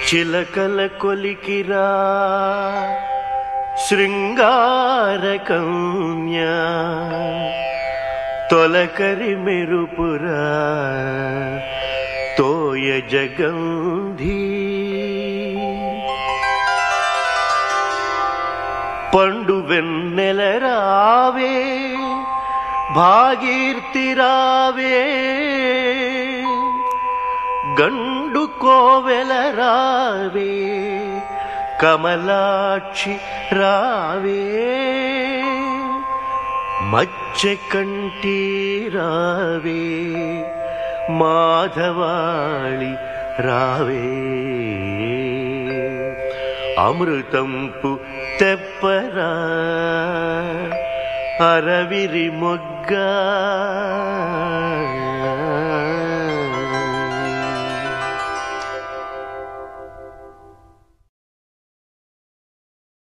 చిలకల కొలికిరా శృంగార కన్య తొలకరి మెరుపురా తోయ జగంధీ పండు వెన్నెల రావే భాగీర్తి రావే గండు కోవెల రావే కమలాక్షి రావే మచ్చ కంటి రావే మాధవాళి రావే అమృతంపు తెప్పరా అరవిరి మొగ్గ